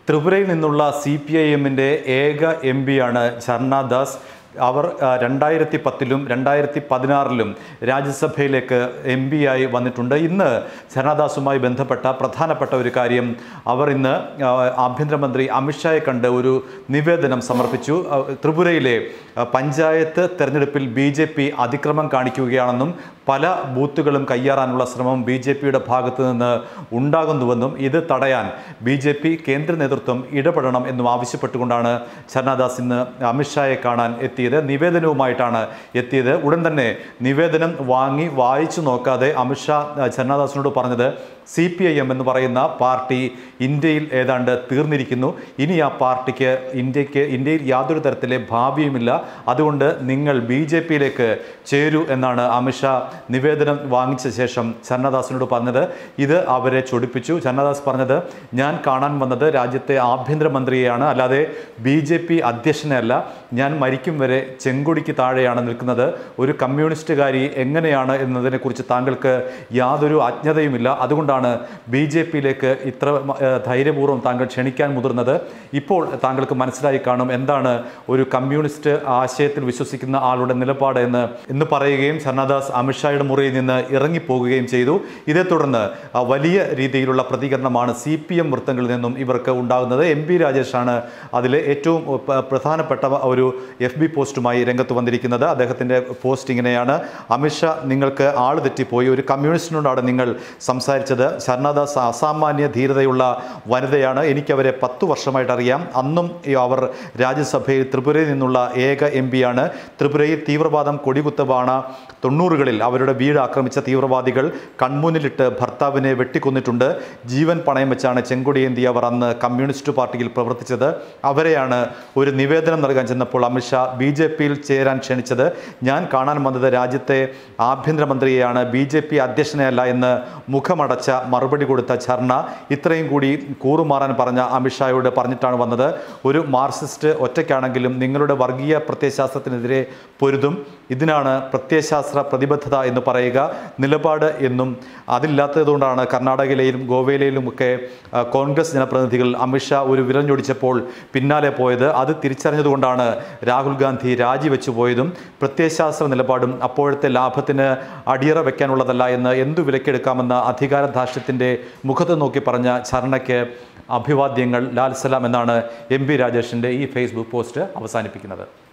ത്രിപുരയിൽ നിന്നുള്ള C P I എമ്മിൻ്റെ ഏക എം പിയാണ് ഝർണ ദാസ് അവർ ആ, രണ്ടായിരത്തി പത്തിലും രണ്ടായിരത്തി പതിനാറിലും രാജ്യസഭയിലേക്ക് എം പി ആയി വന്നിട്ടുണ്ട് ഇന്ന് ഝർണദാസുമായി ബന്ധപ്പെട്ട പ്രധാനപ്പെട്ട ഒരു കാര്യം അവർ ഇന്ന് ആ, ആഭ്യന്തരമന്ത്രി അമിത്ഷായെ കണ്ട് ഒരു നിവേദനം സമർപ്പിച്ചു ആ, ത്രിപുരയിലെ ആ, പഞ്ചായത്ത് തെരഞ്ഞെടുപ്പിൽ ബി ജെ പി അതിക്രമം കാണിക്കുകയാണെന്നും പല ബൂത്തുകളും കയ്യേറാനുള്ള ശ്രമം ബി ജെ പിയുടെ ഭാഗത്തു നിന്ന് ഉണ്ടാകുന്നുവെന്നും ഇത് തടയാൻ ബി ജെ പി കേന്ദ്ര നേതൃത്വം ഇടപെടണം എന്നും ആവശ്യപ്പെട്ടുകൊണ്ടാണ് ഛർണദാസ് ഇന്ന് അമിത്ഷായെ കാണാൻ എത്തിയത് നിവേദനവുമായിട്ടാണ് എത്തിയത് ഉടൻ തന്നെ നിവേദനം വാങ്ങി വായിച്ചു നോക്കാതെ അമിത്ഷാ ആ, ഛർണദാസിനോട് പറഞ്ഞത് സി പി ഐ എം എന്ന് പറയുന്ന പാർട്ടി ഇന്ത്യയിൽ ഏതാണ്ട് തീർന്നിരിക്കുന്നു ഇനി ആ പാർട്ടിക്ക് ഇന്ത്യക്ക് ഇന്ത്യയിൽ യാതൊരു തരത്തിലെ ഭാവിയുമില്ല അതുകൊണ്ട് നിങ്ങൾ ബി ജെ പിയിലേക്ക് ചേരൂ എന്നാണ് അമിത്ഷാ നിവേദനം വാങ്ങിച്ച ശേഷം ചന്നദാസിനോട് പറഞ്ഞത് ഇത് അവരെ ചൊടിപ്പിച്ചു ചന്നദാസ് പറഞ്ഞത് ഞാൻ കാണാൻ വന്നത് രാജ്യത്തെ ആഭ്യന്തരമന്ത്രിയെയാണ് അല്ലാതെ ബി ജെ പി അധ്യക്ഷനെ അല്ല ഞാൻ മരിക്കും വരെ ചെങ്കൊടിക്ക് താഴെയാണ് നിൽക്കുന്നത് ഒരു കമ്മ്യൂണിസ്റ്റുകാരി എങ്ങനെയാണ് എന്നതിനെക്കുറിച്ച് താങ്കൾക്ക് യാതൊരു അജ്ഞതയുമില്ല അതുകൊണ്ടാണ് ബി ജെ പിയിലേക്ക് ഇത്ര ഏഹ്, ധൈര്യപൂർവ്വം താങ്കൾ ക്ഷണിക്കാൻ മുതിർന്നത് ഇപ്പോൾ താങ്കൾക്ക് മനസ്സിലായി കാണും എന്താണ് ഒരു കമ്മ്യൂണിസ്റ്റ് ആശയത്തിൽ വിശ്വസിക്കുന്ന ആളുടെ നിലപാട് എന്ന് എന്ന് പറയുകയും ഷർണദാസ് അമിത്ഷായുടെ മുറിയിൽ നിന്ന് ഇറങ്ങിപ്പോകുകയും ചെയ്തു ഇതേ തുടർന്ന് ആ, വലിയ രീതിയിലുള്ള പ്രതികരണമാണ് സി പി എം വൃത്തങ്ങളിൽ നിന്നും ഇവർക്ക് ഉണ്ടാകുന്നത് എം പി രാജേഷാണ് അതിലെ ഏറ്റവും പ- പ്രധാനപ്പെട്ട ഒരു എഫ് ബി പോസ്റ്റുമായി രംഗത്ത് വന്നിരിക്കുന്നത് അദ്ദേഹത്തിൻ്റെ പോസ്റ്റ് ഇങ്ങനെയാണ് അമിത്ഷാ നിങ്ങൾക്ക് ആൾ തെറ്റിപ്പോയി ഒരു കമ്മ്യൂണിസ്റ്റിനോടാണ് നിങ്ങൾ സംസാരിച്ചത് ശരണദാസ് അസാമാന്യ ധീരതയുള്ള വനിതയാണ് എനിക്കവരെ പത്തു വർഷമായിട്ട് അറിയാം അന്നും ഈ അവർ രാജ്യസഭയിൽ ത്രിപുരയിൽ നിന്നുള്ള ഏക എം പിയാണ് ത്രിപുരയിൽ തീവ്രവാദം കൊടികുത്തവാണ തൊണ്ണൂറുകളിൽ അവരുടെ വീട് ആക്രമിച്ച തീവ്രവാദികൾ കൺമുന്നിലിട്ട് ഭർത്താവിനെ വെട്ടിക്കൊന്നിട്ടുണ്ട് ജീവൻ പണയം വെച്ചാണ് ചെങ്കൊടിയേന്തി അവർ അന്ന് കമ്മ്യൂണിസ്റ്റ് പാർട്ടിയിൽ പ്രവർത്തിച്ചത് അവരെയാണ് ഒരു നിവേദനം നൽകാൻ ചെന്നപ്പോൾ അമിത്ഷാ ബി ജെ പിയിൽ ചേരാൻ ക്ഷണിച്ചത് ഞാൻ കാണാൻ വന്നത് രാജ്യത്തെ ആഭ്യന്തരമന്ത്രിയെയാണ് ബി ജെ പി അധ്യക്ഷനെയല്ല എന്ന് മുഖമടച്ച മറുപടി കൊടുത്ത ഛർണ ഇത്രയും കൂടി കൂറുമാറാൻ പറഞ്ഞ അമിത്ഷായോട് പറഞ്ഞിട്ടാണ് വന്നത് ഒരു മാർക്സിസ്റ്റ് ഒറ്റയ്ക്കാണെങ്കിലും നിങ്ങളുടെ വർഗീയ പ്രത്യയശാസ്ത്രത്തിനെതിരെ പൊരുതും ഇതിനാണ് പ്രത്യയശാസ്ത്ര പ്രതിബദ്ധത എന്ന് പറയുക നിലപാട് എന്നും അതില്ലാത്തതുകൊണ്ടാണ് കർണാടകയിലെയും ഗോവയിലെയും ഒക്കെ ആ, കോൺഗ്രസ് ജനപ്രതിനിധികൾ അമിത്ഷാ ഒരു വിരഞ്ഞൊടിച്ചപ്പോൾ പിന്നാലെ പോയത് അത് തിരിച്ചറിഞ്ഞതുകൊണ്ടാണ് രാഹുൽ ഗാന്ധി രാജിവെച്ചു പോയതും പ്രത്യയശാസ്ത്ര നിലപാടും അപ്പോഴത്തെ ലാഭത്തിന് അടിയറ വെക്കാനുള്ളതല്ല എന്ന് എന്തു വിലക്കെടുക്കാമെന്ന അധികാരധാർഷ്ട്യത്തിൻ്റെ മുഖത്ത് നോക്കി പറഞ്ഞ ചരണയ്ക്ക് അഭിവാദ്യങ്ങൾ ലാൽ സലാം എന്നാണ് എം പി രാജേഷിൻ്റെ ഈ ഫേസ്ബുക്ക് പോസ്റ്റ് അവസാനിപ്പിക്കുന്നത്